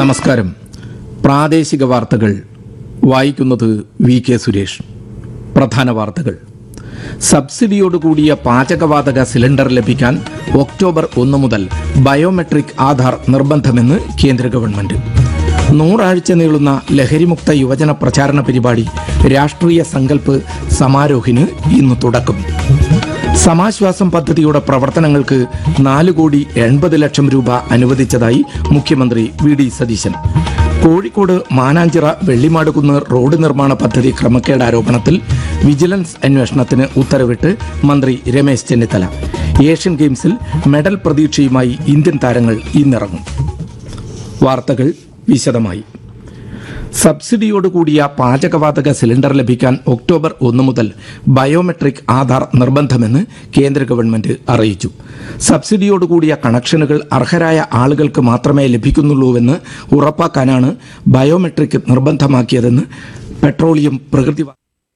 നമസ്കാരം പ്രാദേശിക വാർത്തകൾ വായിക്കുന്നത് വി കെ സുരേഷ് പ്രധാന വാർത്തകൾ സബ്സിഡിയോടുകൂടിയ പാചകവാതക സിലിണ്ടർ ലഭിക്കാൻ ഒക്ടോബർ ഒന്ന് മുതൽ ബയോമെട്രിക് ആധാർ നിർബന്ധമെന്ന് കേന്ദ്ര ഗവൺമെന്റ് നൂറാഴ്ച നീളുന്ന ലഹരിമുക്ത യുവജന പ്രചാരണ പരിപാടി രാഷ്ട്രീയ സങ്കല്പ് സമാരോഹിന് ഇന്ന് തുടക്കം സമാശ്വാസം പദ്ധതിയുടെ പ്രവർത്തനങ്ങൾക്ക് നാല് കോടി എൺപത് ലക്ഷം രൂപ അനുവദിച്ചതായി മുഖ്യമന്ത്രി V D Satheesan Kozhikode Mananchira Vellimadukunnu road നിർമ്മാണ പദ്ധതി ക്രമക്കേട് ആരോപണത്തിൽ വിജിലൻസ് അന്വേഷണത്തിന് ഉത്തരവിട്ട് മന്ത്രി രമേശ് ചെന്നിത്തല ഏഷ്യൻ ഗെയിംസിൽ മെഡൽ പ്രതീക്ഷയുമായി ഇന്ത്യൻ താരങ്ങൾ ഇന്നിറങ്ങും വാർത്തകൾ വിശദമായി സബ്സിഡിയോടുകൂടിയ പാചകവാതക സിലിണ്ടർ ലഭിക്കാൻ ഒക്ടോബർ ഒന്ന് മുതൽ ബയോമെട്രിക് ആധാർ നിർബന്ധമെന്ന് കേന്ദ്ര ഗവൺമെന്റ് അറിയിച്ചു സബ്സിഡിയോടുകൂടിയ കണക്ഷനുകൾ അർഹരായ ആളുകൾക്ക് മാത്രമേ ലഭിക്കുന്നുള്ളൂവെന്ന് ഉറപ്പാക്കാനാണ് ബയോമെട്രിക് നിർബന്ധമാക്കിയതെന്ന് പെട്രോളിയം പ്രകൃതി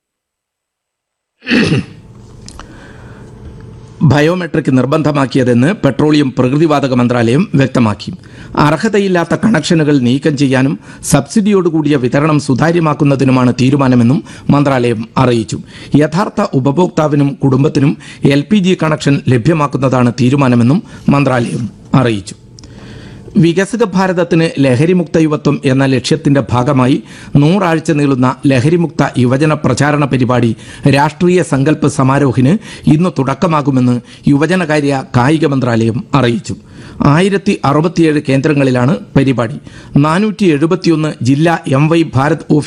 ബയോമെട്രിക് നിർബന്ധമാക്കിയതെന്ന് പെട്രോളിയം പ്രകൃതിവാതക മന്ത്രാലയം വ്യക്തമാക്കി അർഹതയില്ലാത്ത കണക്ഷനുകൾ നീക്കം ചെയ്യാനും സബ്സിഡിയോടുകൂടിയ വിതരണം സുതാര്യമാക്കുന്നതിനുമാണ് തീരുമാനമെന്നും മന്ത്രാലയം അറിയിച്ചു യഥാർത്ഥ ഉപഭോക്താവിനും കുടുംബത്തിനും എൽ കണക്ഷൻ ലഭ്യമാക്കുന്നതാണ് തീരുമാനമെന്നും മന്ത്രാലയം അറിയിച്ചു വികസിത ഭാരതത്തിന് ലഹരിമുക്ത യുവത്വം എന്ന ലക്ഷ്യത്തിന്റെ ഭാഗമായി നൂറാഴ്ച നീളുന്ന ലഹരിമുക്ത യുവജന പ്രചാരണ പരിപാടി രാഷ്ട്രീയ സങ്കല്പ സമാരോഹിന് ഇന്ന് തുടക്കമാകുമെന്ന് യുവജനകാര്യ കായിക മന്ത്രാലയം അറിയിച്ചു ആയിരത്തി അറുപത്തിയേഴ് കേന്ദ്രങ്ങളിലാണ് പരിപാടി നാനൂറ്റി എഴുപത്തിയൊന്ന് ജില്ലാ എം വൈ ഭാരത് ഓഫീസ്